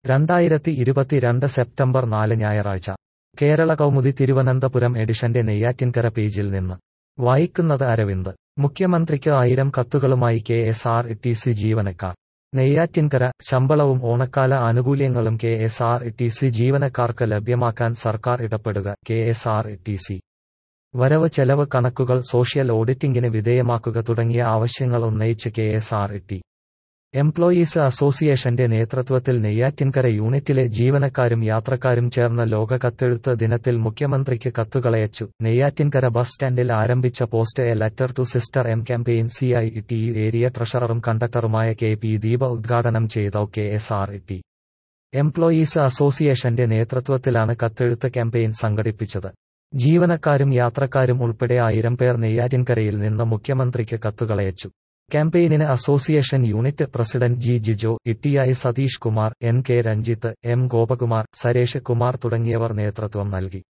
രണ്ടായിരത്തി ഇരുപത്തിരണ്ട് സെപ്റ്റംബർ നാല് ഞായറാഴ്ച കേരള കൗമുദി തിരുവനന്തപുരം എഡിഷന്റെ നെയ്യാറ്റിൻകര പേജിൽ നിന്ന് വായിക്കുന്നത് അരവിന്ദ് മുഖ്യമന്ത്രിക്ക് ആയിരം കത്തുകളുമായി K S R T C ജീവനക്കാർ നെയ്യാറ്റിൻകര ശമ്പളവും ഓണക്കാല ആനുകൂല്യങ്ങളും K S R T C ജീവനക്കാർക്ക് ലഭ്യമാക്കാൻ സർക്കാർ ഇടപെടുക K S R T C വരവ് ചെലവ് കണക്കുകൾ സോഷ്യൽ ഓഡിറ്റിംഗിന് വിധേയമാക്കുക തുടങ്ങിയ ആവശ്യങ്ങൾ ഉന്നയിച്ച് K S R T employees അസോസിയേഷന്റെ നേതൃത്വത്തിൽ നെയ്യാറ്റിൻകര യൂണിറ്റിലെ ജീവനക്കാരും യാത്രക്കാരും ചേർന്ന ലോക കത്തെഴുത്ത് ദിനത്തിൽ മുഖ്യമന്ത്രിക്ക് കത്തുകളയച്ചു നെയ്യാറ്റിൻകര ബസ് സ്റ്റാൻഡിൽ ആരംഭിച്ച post a letter to sister M campaign C I T area ട്രഷററും കണ്ടക്ടറുമായ കെ പി ദീപ ഉദ്ഘാടനം ചെയ്ത K S R T employees അസോസിയേഷന്റെ നേതൃത്വത്തിലാണ് കത്തെഴുത്ത് ക്യാമ്പയിൻ സംഘടിപ്പിച്ചത് ജീവനക്കാരും യാത്രക്കാരും ഉൾപ്പെടെ ആയിരം പേർ നെയ്യാറ്റിൻകരയിൽ നിന്ന് മുഖ്യമന്ത്രിക്ക് കത്തുകളയച്ചു ക്യാമ്പയിനിന് association unit president G Jijo ഇട്ടിയായി Satheesh Kumar N K Ranjith M Gopakumar Saresh Kumar തുടങ്ങിയവർ നേതൃത്വം നൽകി